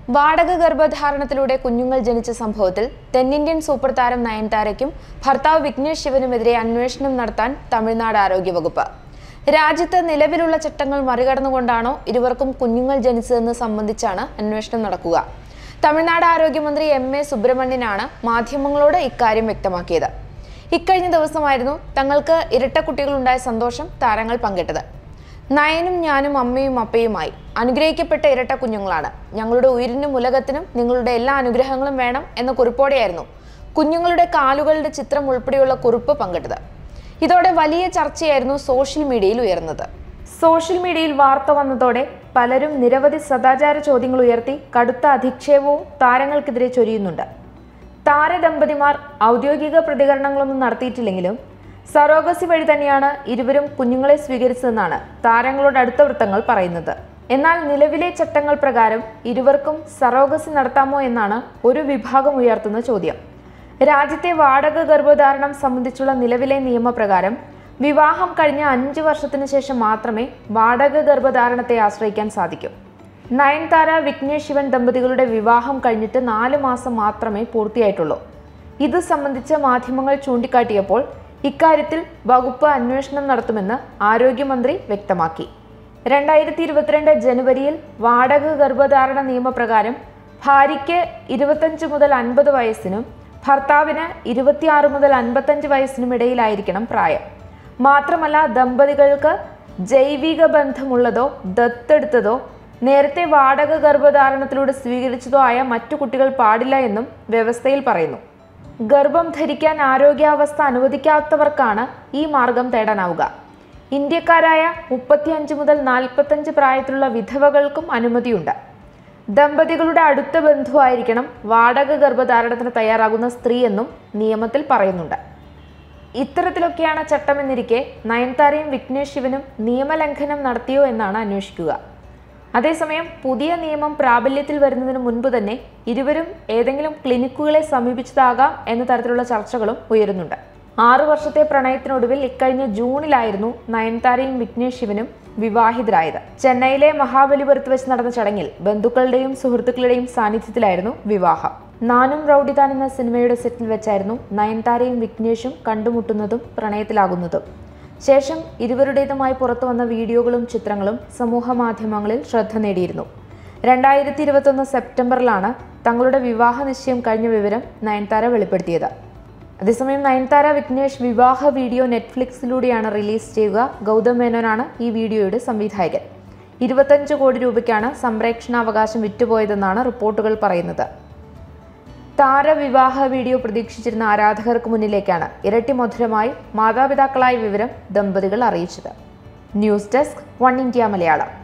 വാടക ഗർഭധാരണത്തിലൂടെ കുഞ്ഞുങ്ങൾ ജനിച്ച സംഭവത്തിൽ തെന്നിന്ത്യൻ സൂപ്പർ താരം നയൻതാരയ്ക്കും ഭർത്താവ് വിഘ്നേഷ് ശിവനുമെതിരെ അന്വേഷണം നടത്താൻ തമിഴ്നാട് ആരോഗ്യവകുപ്പ് രാജ്യത്ത് നിലവിലുള്ള ചട്ടങ്ങൾ മറികടന്നുകൊണ്ടാണോ ഇരുവർക്കും കുഞ്ഞുങ്ങൾ ജനിച്ചതെന്ന് സംബന്ധിച്ചാണ് അന്വേഷണം നടക്കുക തമിഴ്നാട് ആരോഗ്യമന്ത്രി എം എ സുബ്രഹ്മണ്യനാണ് മാധ്യമങ്ങളോട് ഇക്കാര്യം വ്യക്തമാക്കിയത് ഇക്കഴിഞ്ഞ ദിവസമായിരുന്നു തങ്ങൾക്ക് ഇരട്ട കുട്ടികളുണ്ടായ സന്തോഷം താരങ്ങൾ പങ്കിട്ടത് നയനും ഞാനും അമ്മയും അപ്പയുമായി അനുഗ്രഹിക്കപ്പെട്ട ഇരട്ട കുഞ്ഞുങ്ങളാണ് ഞങ്ങളുടെ ഉയിരിനും ഉലകത്തിനും നിങ്ങളുടെ എല്ലാ അനുഗ്രഹങ്ങളും വേണം എന്ന കുറിപ്പോടെയായിരുന്നു കുഞ്ഞുങ്ങളുടെ കാലുകളുടെ ചിത്രം ഉൾപ്പെടെയുള്ള കുറിപ്പ് പങ്കിട്ടത് ഇതോടെ വലിയ ചർച്ചയായിരുന്നു സോഷ്യൽ മീഡിയയിൽ ഉയർന്നത് സോഷ്യൽ മീഡിയയിൽ വാർത്ത വന്നതോടെ പലരും നിരവധി സദാചാര ചോദ്യങ്ങൾ ഉയർത്തി കടുത്ത അധിക്ഷേപവും താരങ്ങൾക്കെതിരെ ചൊരിയുന്നുണ്ട് താരദമ്പതിമാർ ഔദ്യോഗിക പ്രതികരണങ്ങളൊന്നും നടത്തിയിട്ടില്ലെങ്കിലും സറോഗസി വഴി തന്നെയാണ് ഇരുവരും കുഞ്ഞുങ്ങളെ സ്വീകരിച്ചതെന്നാണ് താരങ്ങളുടെ അടുത്ത വൃത്തങ്ങൾ പറയുന്നത് എന്നാൽ നിലവിലെ ചട്ടങ്ങൾ പ്രകാരം ഇരുവർക്കും സറോഗസി നടത്താമോ എന്നാണ് ഒരു വിഭാഗം ഉയർത്തുന്ന ചോദ്യം രാജ്യത്തെ വാടക ഗർഭധാരണം സംബന്ധിച്ചുള്ള നിലവിലെ നിയമപ്രകാരം വിവാഹം കഴിഞ്ഞ അഞ്ച് വർഷത്തിന് ശേഷം മാത്രമേ വാടക ഗർഭധാരണത്തെ ആശ്രയിക്കാൻ സാധിക്കൂ നയൻതാര വിഘ്നേഷ് ശിവൻ ദമ്പതികളുടെ വിവാഹം കഴിഞ്ഞിട്ട് നാല് മാസം മാത്രമേ പൂർത്തിയായിട്ടുള്ളൂ ഇത് സംബന്ധിച്ച് മാധ്യമങ്ങൾ ചൂണ്ടിക്കാട്ടിയപ്പോൾ ഇക്കാര്യത്തിൽ വകുപ്പ് അന്വേഷണം നടത്തുമെന്ന് ആരോഗ്യമന്ത്രി വ്യക്തമാക്കി രണ്ടായിരത്തി ഇരുപത്തിരണ്ട് ജനുവരിയിൽ വാടക ഗർഭധാരണ നിയമപ്രകാരം ഭാര്യയ്ക്ക് ഇരുപത്തഞ്ച് മുതൽ അൻപത് വയസ്സിനും ഭർത്താവിന് ഇരുപത്തിയാറ് മുതൽ അൻപത്തഞ്ച് വയസ്സിനും ഇടയിലായിരിക്കണം പ്രായം മാത്രമല്ല ദമ്പതികൾക്ക് ജൈവിക ബന്ധമുള്ളതോ ദത്തെടുത്തതോ നേരത്തെ വാടക ഗർഭധാരണത്തിലൂടെ സ്വീകരിച്ചതോ ആയ മറ്റു കുട്ടികൾ പാടില്ല എന്നും വ്യവസ്ഥയിൽ പറയുന്നു ഗർഭം ധരിക്കാൻ ആരോഗ്യാവസ്ഥ അനുവദിക്കാത്തവർക്കാണ് ഈ മാർഗം തേടാനാവുക ഇന്ത്യക്കാരായ മുപ്പത്തിയഞ്ച് മുതൽ നാൽപ്പത്തഞ്ച് പ്രായത്തിലുള്ള വിധവകൾക്കും അനുമതിയുണ്ട് ദമ്പതികളുടെ അടുത്ത ബന്ധുവായിരിക്കണം വാടക ഗർഭധാരണത്തിന് തയ്യാറാകുന്ന സ്ത്രീ എന്നും നിയമത്തിൽ പറയുന്നുണ്ട് ഇത്തരത്തിലൊക്കെയാണ് ചട്ടമെന്നിരിക്കെ നയൻതാരയും വിഘ്നേഷ് ശിവനും നിയമലംഘനം നടത്തിയോ എന്നാണ് അന്വേഷിക്കുക അതേസമയം പുതിയ നിയമം പ്രാബല്യത്തിൽ വരുന്നതിന് മുൻപ് തന്നെ ഇരുവരും ഏതെങ്കിലും ക്ലിനിക്കുകളെ സമീപിച്ചതാകാം എന്ന തരത്തിലുള്ള ചർച്ചകളും ഉയരുന്നുണ്ട് ആറു വർഷത്തെ പ്രണയത്തിനൊടുവിൽ ഇക്കഴിഞ്ഞ ജൂണിലായിരുന്നു നയൻതാരയും വിഘ്നേഷ് ശിവനും വിവാഹിതരായത് ചെന്നൈയിലെ മഹാബലിപുരത്ത് വെച്ച് നടന്ന ചടങ്ങിൽ ബന്ധുക്കളുടെയും സുഹൃത്തുക്കളുടെയും സാന്നിധ്യത്തിലായിരുന്നു വിവാഹം നാനും റൌഡിതാൻ എന്ന സിനിമയുടെ സെറ്റിൽ വെച്ചായിരുന്നു നയൻതാരയും വിഘ്നേഷും കണ്ടുമുട്ടുന്നതും പ്രണയത്തിലാകുന്നതും ശേഷം ഇരുവരുടേതുമായി പുറത്തു വന്ന വീഡിയോകളും ചിത്രങ്ങളും സമൂഹ മാധ്യമങ്ങളിൽ ശ്രദ്ധ നേടിയിരുന്നു രണ്ടായിരത്തി ഇരുപത്തൊന്ന് സെപ്റ്റംബറിലാണ് തങ്ങളുടെ വിവാഹ നിശ്ചയം കഴിഞ്ഞ വിവരം നയൻതാര വെളിപ്പെടുത്തിയത് അതേസമയം നയൻതാര വിഘ്നേഷ് വിവാഹ വീഡിയോ നെറ്റ്ഫ്ലിക്സിലൂടെയാണ് റിലീസ് ചെയ്യുക ഗൗതം മേനോനാണ് ഈ വീഡിയോയുടെ സംവിധായകൻ ഇരുപത്തഞ്ച് കോടി രൂപയ്ക്കാണ് സംപ്രേക്ഷണാവകാശം വിറ്റുപോയതെന്നാണ് റിപ്പോർട്ടുകൾ പറയുന്നത് താരവിവാഹ വീഡിയോ പ്രതീക്ഷിച്ചിരുന്ന ആരാധകർക്ക് മുന്നിലേക്കാണ് ഇരട്ടി മധുരമായി മാതാപിതാക്കളായ വിവരം ദമ്പതികൾ അറിയിച്ചത് news desk One India Malayalam